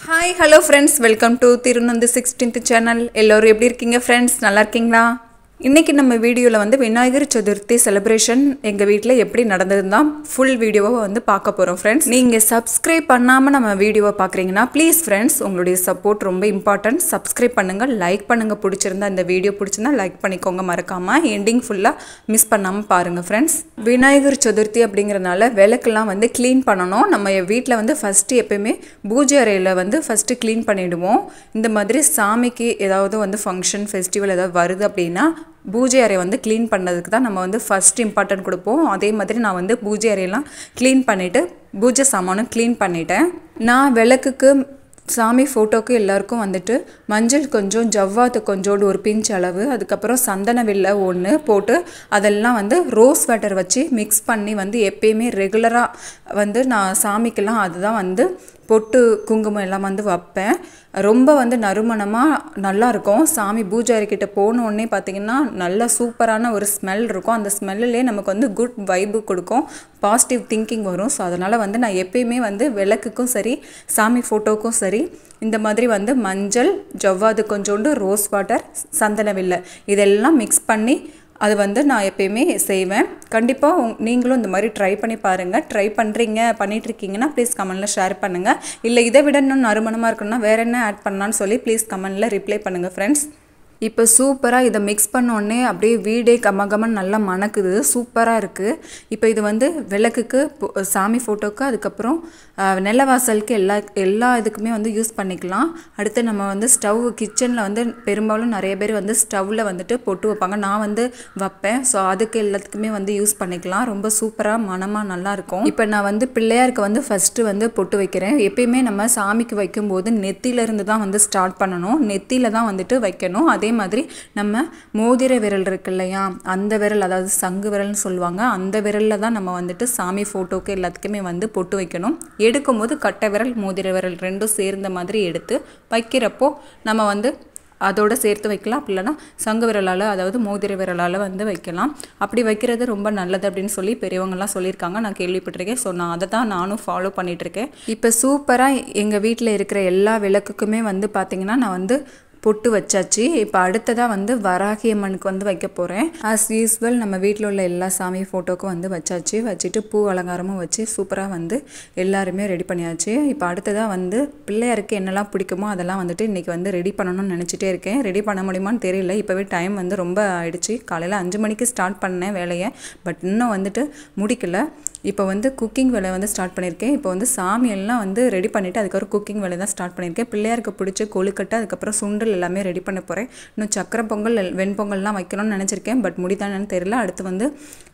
hi hello friends welcome to திருநந்து sixteenth channel எல்லோரும் எப்படி இருக்கீங்க ஃப்ரெண்ட்ஸ் நல்லா இருக்கீங்களா இன்றைக்கி நம்ம வீடியோவில் வந்து விநாயகர் சதுர்த்தி செலிப்ரேஷன் எங்கள் வீட்டில் எப்படி நடந்ததுன்னு தான் ஃபுல் வீடியோவை வந்து பார்க்க போகிறோம் ஃப்ரெண்ட்ஸ் நீங்கள் சப்ஸ்கிரைப் பண்ணாமல் நம்ம வீடியோவை பார்க்குறீங்கன்னா ப்ளீஸ் ஃப்ரெண்ட்ஸ் உங்களுடைய சப்போர்ட் ரொம்ப இம்பார்ட்டன்ட் சப்ஸ்கிரைப் பண்ணுங்கள் லைக் பண்ணுங்கள் பிடிச்சிருந்தா இந்த வீடியோ பிடிச்சிருந்தா லைக் பண்ணிக்கோங்க மறக்காமல் எண்டிங் ஃபுல்லாக மிஸ் பண்ணாமல் பாருங்கள் ஃப்ரெண்ட்ஸ் விநாயகர் சதுர்த்தி அப்படிங்கிறனால விளக்கெல்லாம் வந்து க்ளீன் பண்ணணும் நம்ம வீட்டில் வந்து ஃபஸ்ட்டு எப்பயுமே பூஜை அறையில் வந்து ஃபஸ்ட்டு க்ளீன் பண்ணிவிடுவோம் இந்த மாதிரி சாமிக்கு ஏதாவது வந்து ஃபங்க்ஷன் ஃபெஸ்டிவல் ஏதாவது வருது அப்படின்னா பூஜை அறை வந்து க்ளீன் பண்ணதுக்கு தான் நம்ம வந்து ஃபஸ்ட் இம்பார்ட்டன்ட் கொடுப்போம் அதே மாதிரி நான் வந்து பூஜை அறையெல்லாம் க்ளீன் பண்ணிவிட்டு பூஜை சாமானும் க்ளீன் பண்ணிட்டேன் நான் விளக்குக்கு சாமி ஃபோட்டோக்கு எல்லாருக்கும் வந்துட்டு மஞ்சள் கொஞ்சம் ஜவ்வாத்து கொஞ்சோண்டு ஒரு பிஞ்ச் அளவு அதுக்கப்புறம் சந்தன வில்லை ஒன்று போட்டு அதெல்லாம் வந்து ரோஸ் வாட்டர் வச்சு மிக்ஸ் பண்ணி வந்து எப்பயுமே ரெகுலராக வந்து நான் சாமிக்கெல்லாம் அதுதான் வந்து பொட்டு குங்குமம் எல்லாம் வந்து வைப்பேன் ரொம்ப வந்து நறுமணமாக நல்லாயிருக்கும் சாமி பூஜை அறைக்கிட்ட போன உடனே பார்த்திங்கன்னா நல்ல சூப்பரான ஒரு ஸ்மெல் இருக்கும் அந்த ஸ்மெல்லிலே நமக்கு வந்து குட் வைப்பு கொடுக்கும் பாசிட்டிவ் திங்கிங் வரும் ஸோ அதனால் வந்து நான் எப்பயுமே வந்து விளக்குக்கும் சரி சாமி ஃபோட்டோக்கும் சரி இந்த மாதிரி வந்து மஞ்சள் ஜவ்வாது கொஞ்சோண்டு ரோஸ் வாட்டர் சந்தனவில்லை இதெல்லாம் மிக்ஸ் பண்ணி அது வந்து நான் எப்பயுமே செய்வேன் கண்டிப்பாக உங் நீங்களும் இந்த மாதிரி ட்ரை பண்ணி பாருங்கள் ட்ரை பண்ணுறீங்க பண்ணிகிட்ருக்கீங்கன்னா ப்ளீஸ் கமெண்டில் ஷேர் பண்ணுங்கள் இல்லை இதை விட இன்னும் நறுமணமாக இருக்கணும்னா வேறு என்ன ஆட் பண்ணலான்னு சொல்லி ப்ளீஸ் கமெண்டில் ரிப்ளை பண்ணுங்கள் ஃப்ரெண்ட்ஸ் இப்போ சூப்பராக இதை மிக்ஸ் பண்ணோடனே அப்படியே வீடே கமகமன்னு நல்லா மணக்குது சூப்பராக இருக்குது இப்போ இது வந்து விளக்குக்கு சாமி ஃபோட்டோக்கு அதுக்கப்புறம் நிலவாசலுக்கு எல்லா எல்லா இதுக்குமே வந்து யூஸ் பண்ணிக்கலாம் அடுத்து நம்ம வந்து ஸ்டவ் கிச்சனில் வந்து பெரும்பாலும் நிறைய பேர் வந்து ஸ்டவ்வில் வந்துட்டு பொட்டு வைப்பாங்க நான் வந்து வைப்பேன் ஸோ அதுக்கு எல்லாத்துக்குமே வந்து யூஸ் பண்ணிக்கலாம் ரொம்ப சூப்பராக மனமாக நல்லாயிருக்கும் இப்போ நான் வந்து பிள்ளையாருக்கு வந்து ஃபஸ்ட்டு வந்து பொட்டு வைக்கிறேன் எப்பயுமே நம்ம சாமிக்கு வைக்கும்போது நெத்தியிலேருந்து தான் வந்து ஸ்டார்ட் பண்ணணும் நெத்தியில் தான் வந்துட்டு வைக்கணும் அதே மாதிரி நம்ம மோதிர விரல் இருக்கு இல்லையா அந்த விரல் அதாவது சங்கு விரல்னு சொல்லுவாங்க அந்த விரலில் தான் நம்ம வந்துட்டு சாமி ஃபோட்டோக்கு எல்லாத்துக்குமே வந்து பொட்டு வைக்கணும் எடுக்கும்போது கட்டை விரல் மோதிர விரல் ரெண்டும் சேர்ந்த மாதிரி எடுத்து வைக்கிறப்போ நம்ம வந்து அதோடு சேர்த்து வைக்கலாம் அப்படி இல்லைனா சங்கு விரலால் அதாவது மோதிர விரலால் வந்து வைக்கலாம் அப்படி வைக்கிறது ரொம்ப நல்லது அப்படின்னு சொல்லி பெரியவங்கலாம் சொல்லியிருக்காங்க நான் கேள்விப்பட்டிருக்கேன் ஸோ நான் அதை தான் நானும் ஃபாலோ பண்ணிகிட்ருக்கேன் இப்போ சூப்பராக எங்கள் வீட்டில் இருக்கிற எல்லா விளக்குக்குமே வந்து பார்த்திங்கன்னா நான் வந்து பொட்டு வச்சாச்சு இப்போ அடுத்ததாக வந்து வராகி அம்மனுக்கு வந்து வைக்க போகிறேன் ஆஸ் யூஸ்வல் நம்ம வீட்டில் உள்ள எல்லா சாமி ஃபோட்டோக்கும் வந்து வச்சாச்சு வச்சுட்டு பூ அலங்காரமும் வச்சு சூப்பராக வந்து எல்லாருமே ரெடி பண்ணியாச்சு இப்போ அடுத்ததாக வந்து பிள்ளையாருக்கு என்னெல்லாம் பிடிக்குமோ அதெல்லாம் வந்துட்டு இன்றைக்கி வந்து ரெடி பண்ணணும்னு நினச்சிட்டே இருக்கேன் ரெடி பண்ண முடியுமான்னு தெரியல இப்போவே டைம் வந்து ரொம்ப ஆயிடுச்சு காலையில் அஞ்சு மணிக்கு ஸ்டார்ட் பண்ணேன் வேலையை பட் இன்னும் வந்துட்டு முடிக்கல இப்போ வந்து குக்கிங் வேலை வந்து ஸ்டார்ட் பண்ணியிருக்கேன் இப்போ வந்து சாமி எல்லாம் வந்து ரெடி பண்ணிவிட்டு அதுக்கப்புறம் குக்கிங் வேலை தான் ஸ்டார்ட் பண்ணியிருக்கேன் பிள்ளையாருக்கு பிடிச்ச கொழுக்கட்டை அதுக்கப்புறம் சுண்டல் எல்லாமே ரெடி பண்ண போகிறேன் இன்னும் சக்கரை பொங்கல் வெண்பொங்கல்லாம் வைக்கணும்னு நினச்சிருக்கேன் பட் முடித்தானு தெரியல அடுத்து வந்து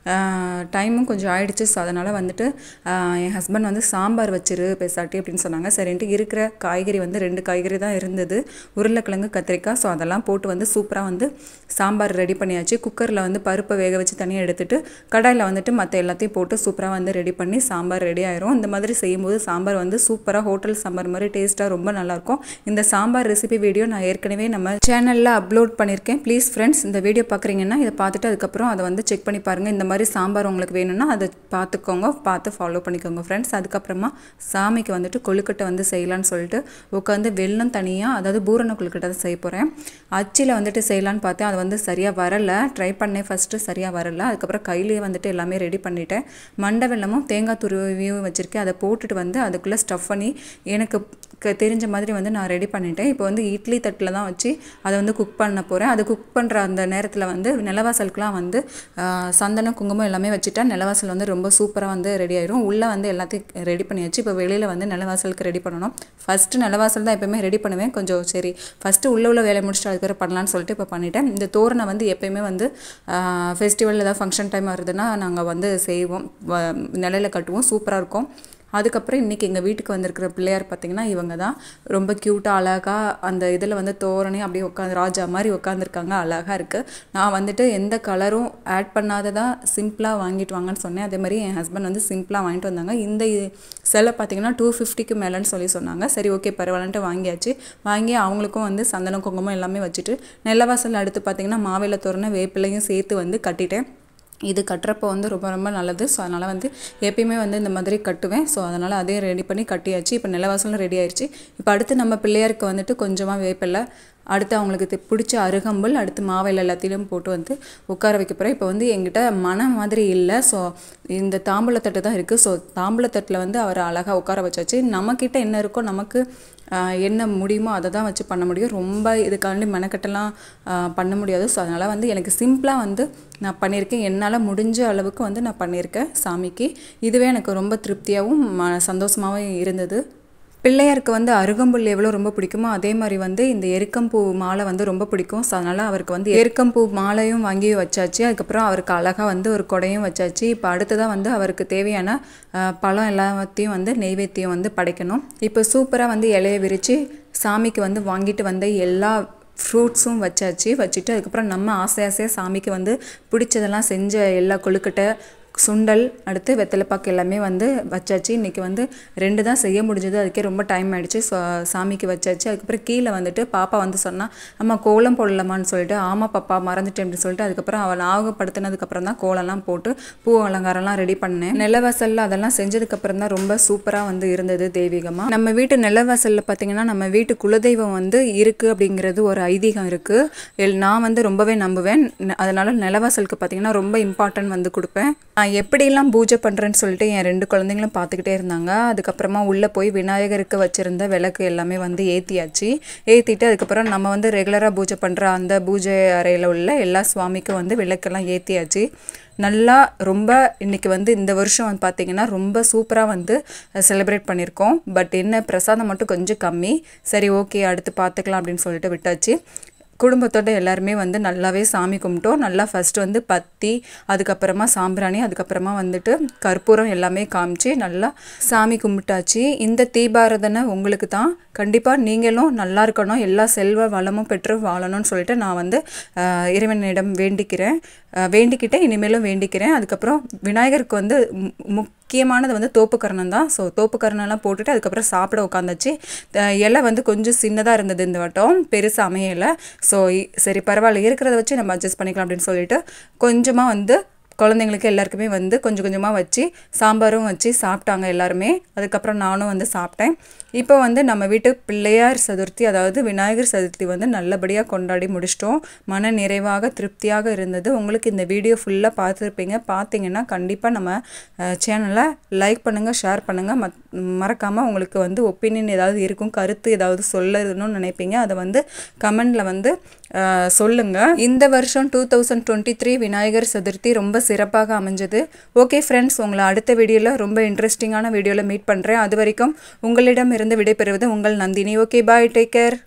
டைமும் கொஞ்சம் ஆயிடுச்சு ஸோ அதனால் வந்துட்டு என் ஹஸ்பண்ட் வந்து சாம்பார் வச்சிரு பேசாட்டி அப்படின்னு சொன்னாங்க சரின்ட்டு இருக்கிற காய்கறி வந்து ரெண்டு காய்கறி தான் இருந்தது உருளைக்கிழங்கு கத்திரிக்காய் ஸோ அதெல்லாம் போட்டு வந்து சூப்பராக வந்து சாம்பார் ரெடி பண்ணியாச்சு குக்கரில் வந்து பருப்பை வேக வச்சு தனியாக எடுத்துட்டு கடாயில் வந்துட்டு மற்ற எல்லாத்தையும் போட்டு சூப்பராக வந்து ரெடி பண்ணி சாம்பார் ரெடி ஆயிரும் இந்த மாதிரி செய்யும்போது சாம்பார் வந்து சூப்பராக ஹோட்டல் சாம்பார் மாதிரி டேஸ்ட்டாக ரொம்ப நல்லாயிருக்கும் இந்த சாம்பார் ரெசிபி வீடியோ நான் ஏற்கனவே நம்ம சேனலில் அப்லோட் பண்ணியிருக்கேன் ப்ளீஸ் ஃப்ரெண்ட்ஸ் இந்த வீடியோ பார்க்குறீங்கன்னா இதை பார்த்துட்டு அதுக்கப்புறம் அதை வந்து செக் பண்ணி பாருங்கள் இந்த மாதிரி சாம்பார் உங்களுக்கு வேணும்னா அதை பார்த்துக்கோங்க பார்த்து ஃபாலோ பண்ணிக்கோங்க ஃப்ரெண்ட்ஸ் அதுக்கப்புறமா சாமிக்கு வந்துட்டு கொழுக்கட்டை வந்து செய்யலான்னு சொல்லிட்டு உட்காந்து வெள்ளம் தனியாக அதாவது பூரண கொழுக்கட்டை தான் செய்ய போகிறேன் அச்சில் வந்துட்டு செய்யலான்னு பார்த்தேன் அது வந்து சரியாக வரலை ட்ரை பண்ணேன் ஃபஸ்ட்டு சரியாக வரலை அதுக்கப்புறம் கையிலேயே வந்துட்டு எல்லாமே ரெடி பண்ணிட்டேன் மண்டை வெள்ளமும் தேங்காய் துருவியும் வச்சுருக்கேன் அதை போட்டுட்டு வந்து அதுக்குள்ளே ஸ்டஃப் பண்ணி எனக்கு தெரிஞ்ச மாதிரி வந்து நான் ரெடி பண்ணிட்டேன் இப்போ வந்து இட்லி தட்டில் தான் வச்சு அதை வந்து குக் பண்ண போகிறேன் அது குக் பண்ணுற அந்த நேரத்தில் வந்து நிலவாசலுக்குலாம் வந்து சந்தனம் குங்குமம் எல்லாமே வச்சுட்டா நிலவாசல் வந்து ரொம்ப சூப்பராக வந்து ரெடி ஆயிரும் உள்ளே வந்து எல்லாத்தையும் ரெடி பண்ணியாச்சு இப்போ வெளியில் வந்து நிலவாசலுக்கு ரெடி பண்ணணும் ஃபஸ்ட்டு நிலவாசல் தான் எப்போயுமே ரெடி பண்ணுவேன் கொஞ்சம் சரி ஃபஸ்ட்டு உள்ள உள்ள வேலை முடிச்சுட்டு அதுக்கப்புறம் பண்ணலான்னு சொல்லிட்டு இப்போ பண்ணிட்டேன் இந்த தோரணை வந்து எப்போயுமே வந்து ஃபெஸ்டிவல் ஏதாவது ஃபங்க்ஷன் டைம் வருதுன்னா நாங்கள் வந்து செய்வோம் நிலையில் கட்டுவோம் சூப்பராக இருக்கும் அதுக்கப்புறம் இன்றைக்கி எங்கள் வீட்டுக்கு வந்திருக்கிற பிள்ளையார் பார்த்திங்கன்னா இவங்க தான் ரொம்ப க்யூட்டாக அழகாக அந்த இதில் வந்து தோரணை அப்படியே உட்காந்து ராஜா மாதிரி உட்காந்துருக்காங்க அழகாக இருக்குது நான் வந்துட்டு எந்த கலரும் ஆட் பண்ணாததாக சிம்பிளாக வாங்கிட்டு வாங்கன்னு சொன்னேன் அதே மாதிரி என் ஹஸ்பண்ட் வந்து சிம்பிளாக வாங்கிட்டு வந்தாங்க இந்த சிலை பார்த்திங்கன்னா டூ ஃபிஃப்டிக்கு மேலேன்னு சொல்லி சொன்னாங்க சரி ஓகே பரவாயில்லன்ட்டு வாங்கியாச்சு வாங்கி அவங்களுக்கும் வந்து சந்தனம் குங்குமம் எல்லாமே வச்சுட்டு நெல்லவாசல் அடுத்து பார்த்திங்கன்னா மாவில தோரணை வேப்பிலையும் சேர்த்து வந்து கட்டிட்டேன் இது கட்டுறப்போ வந்து ரொம்ப ரொம்ப நல்லது ஸோ அதனால் வந்து எப்பயுமே வந்து இந்த மாதிரி கட்டுவேன் ஸோ அதனால் அதே ரெடி பண்ணி கட்டியாச்சு இப்போ நிலவாசலும் ரெடி ஆயிடுச்சு இப்போ அடுத்து நம்ம பிள்ளையாருக்கு வந்துட்டு கொஞ்சமாக வேப்பிலை அடுத்து அவங்களுக்கு தி- பிடிச்ச அருகம்புல் அடுத்து மாவையில் எல்லாத்தையும் போட்டு வந்து உட்கார வைக்க போகிறேன் இப்போ வந்து எங்கிட்ட மனம் மாதிரி இல்லை ஸோ இந்த தாம்பூலத்தட்டு தான் இருக்குது ஸோ தாம்பூலத்தட்டில் வந்து அவரை அழகாக உட்கார வச்சாச்சு நம்மக்கிட்ட என்ன இருக்கோ நமக்கு ஆஹ், என்ன முடியுமோ அதை தான் வச்சு பண்ண முடியும் ரொம்ப இதுக்காண்டி மெனக்கட்டெல்லாம் ஆஹ், பண்ண முடியாது ஸோ அதனால் வந்து எனக்கு சிம்பிளாக வந்து நான் பண்ணியிருக்கேன் என்னால் முடிஞ்ச அளவுக்கு வந்து நான் பண்ணியிருக்கேன் சாமிக்கு இதுவே எனக்கு ரொம்ப திருப்தியாகவும் ம சந்தோஷமாகவும் இருந்தது பிள்ளையாருக்கு வந்து அருகம்புல் எவ்வளோ ரொம்ப பிடிக்குமோ அதே மாதிரி வந்து இந்த எருக்கம்பூ மாலை வந்து ரொம்ப பிடிக்கும் ஸோ அதனால் அவருக்கு வந்து எருக்கம்பூ மாலையும் வாங்கி வச்சாச்சு அதுக்கப்புறம் அவருக்கு அழகாக வந்து ஒரு கொடையும் வச்சாச்சு இப்போ அடுத்ததாக வந்து அவருக்கு தேவையான அஹ், பழம் எல்லாத்தையும் வந்து நெய்வேத்தியம் வந்து படைக்கணும் இப்போ சூப்பராக வந்து இலைய விரித்து சாமிக்கு வந்து வாங்கிட்டு வந்த எல்லா ஃப்ரூட்ஸும் வச்சாச்சு வச்சுட்டு அதுக்கப்புறம் நம்ம ஆசை ஆசையாக சாமிக்கு வந்து பிடிச்சதெல்லாம் செஞ்ச எல்லா கொழுக்கட்டை சுண்டல் அடுத்து வெத்தலைப்பாக்கு எல்லாமே வந்து வச்சாச்சு இன்றைக்கி வந்து ரெண்டு தான் செய்ய முடிஞ்சது அதுக்கே ரொம்ப டைம் ஆயிடுச்சு ஸோ சாமிக்கு வச்சாச்சு அதுக்கப்புறம் கீழே வந்துட்டு பாப்பா வந்து சொன்னா அம்மா கோலம் போடலாமான்னு சொல்லிட்டு ஆமாம் பாப்பா மறந்துட்டேன் அப்படின்னு சொல்லிட்டு அதுக்கப்புறம் அவள் ஞாபகப்படுத்தினதுக்கப்புறம் தான் கோலம்லாம் போட்டு பூ அலங்காரம்லாம் ரெடி பண்ணேன் நிலவாசலில் அதெல்லாம் செஞ்சதுக்கப்புறம் தான் ரொம்ப சூப்பராக வந்து இருந்தது தெய்வீகமாக நம்ம வீட்டு நிலவாசலில் பார்த்தீங்கன்னா நம்ம வீட்டு குலதெய்வம் வந்து இருக்குது அப்படிங்கிறது ஒரு ஐதீகம் இருக்குது எல் நான் வந்து ரொம்பவே நம்புவேன் ந- அதனால நிலவாசலுக்கு பார்த்தீங்கன்னா ரொம்ப இம்பார்ட்டன்ட் வந்து கொடுப்பேன் நான் எப்படிலாம் பூஜை பண்ணுறேன்னு சொல்லிட்டு என் ரெண்டு குழந்தைங்களும் பார்த்துக்கிட்டே இருந்தாங்க அதுக்கப்புறமா உள்ளே போய் விநாயகருக்கு வச்சுருந்த விளக்கு எல்லாமே வந்து ஏற்றியாச்சு ஏற்றிட்டு அதுக்கப்புறம் நம்ம வந்து ரெகுலராக பூஜை பண்ணுற அந்த பூஜை அறையில் உள்ள எல்லா சுவாமிக்கும் வந்து விளக்கெல்லாம் ஏற்றியாச்சு நல்லா ரொம்ப இன்னைக்கு வந்து இந்த வருஷம் வந்து பார்த்தீங்கன்னா ரொம்ப சூப்பராக வந்து செலிப்ரேட் பண்ணியிருக்கோம் பட் என்ன பிரசாதம் மட்டும் கொஞ்சம் கம்மி சரி ஓகே அடுத்து பார்த்துக்கலாம் அப்படின்னு சொல்லிட்டு விட்டாச்சு குடும்பத்தோட எல்லாருமே வந்து நல்லாவே சாமி கும்பிட்டோம் நல்லா ஃபர்ஸ்ட் வந்து பத்தி அதுக்கப்புறமா சாம்பிராணி அதுக்கப்புறமா வந்துட்டு கற்பூரம் எல்லாமே காமிச்சு நல்லா சாமி கும்பிட்டாச்சு இந்த தீபாரதனை உங்களுக்கு தான் கண்டிப்பாக நீங்களும் நல்லா இருக்கணும் எல்லா செல்வ வளமும் பெற்று வாழணும்னு சொல்லிட்டு நான் வந்து ஆஹ், இறைவனிடம் வேண்டிக்கிறேன் ஆஹ், வேண்டிக்கிட்டேன் இனிமேலும் வேண்டிக்கிறேன் அதுக்கப்புறம் விநாயகருக்கு வந்து மு- முக்கியமானது வந்து தோப்புக்கரணம் தான் ஸோ தோப்புக்கரணம்லாம் போட்டுட்டு அதுக்கப்புறம் சாப்பிட உட்காந்தாச்சு த- இலை வந்து கொஞ்சம் சின்னதாக இருந்தது இந்த வட்டம் பெருசாக அமையலை ஸோ சரி பரவாயில்ல இருக்கிறத வச்சு நம்ம அட்ஜஸ்ட் பண்ணிக்கலாம் அப்படின்னு சொல்லிட்டு கொஞ்சமாக வந்து குழந்தைங்களுக்கு எல்லாருக்குமே வந்து கொஞ்சம் கொஞ்சமாக வச்சு சாம்பாரும் வச்சு சாப்பிட்டாங்க எல்லாருமே அதுக்கப்புறம் நானும் வந்து சாப்பிட்டேன் இப்போ வந்து நம்ம வீட்டு பிள்ளையார் சதுர்த்தி அதாவது விநாயகர் சதுர்த்தி வந்து நல்லபடியாக கொண்டாடி முடிச்சிட்டோம் மன நிறைவாக திருப்தியாக இருந்தது உங்களுக்கு இந்த வீடியோ ஃபுல்லாக பார்த்துருப்பீங்க பார்த்தீங்கன்னா கண்டிப்பாக நம்ம சேனலை லைக் பண்ணுங்கள் ஷேர் பண்ணுங்கள் மத் மறக்காமல் உங்களுக்கு வந்து ஒப்பீனியன் ஏதாவது இருக்கும் கருத்து ஏதாவது சொல்லணும்னு நினைப்பீங்க அதை வந்து கமெண்டில் வந்து அஹ், சொல்லுங்க இந்த வருஷம் two thousand twenty three Vinayagar Chaturthi ரொம்ப சிறப்பாக அமைஞ்சது ஓகே ஃப்ரெண்ட்ஸ் உங்களை அடுத்த வீடியோவில் ரொம்ப இன்ட்ரெஸ்டிங்கான வீடியோவில் மீட் பண்ணுறேன் அது வரைக்கும் உங்களிடம் இருந்து விடைபெறுவது உங்கள் Nandini okay bye take care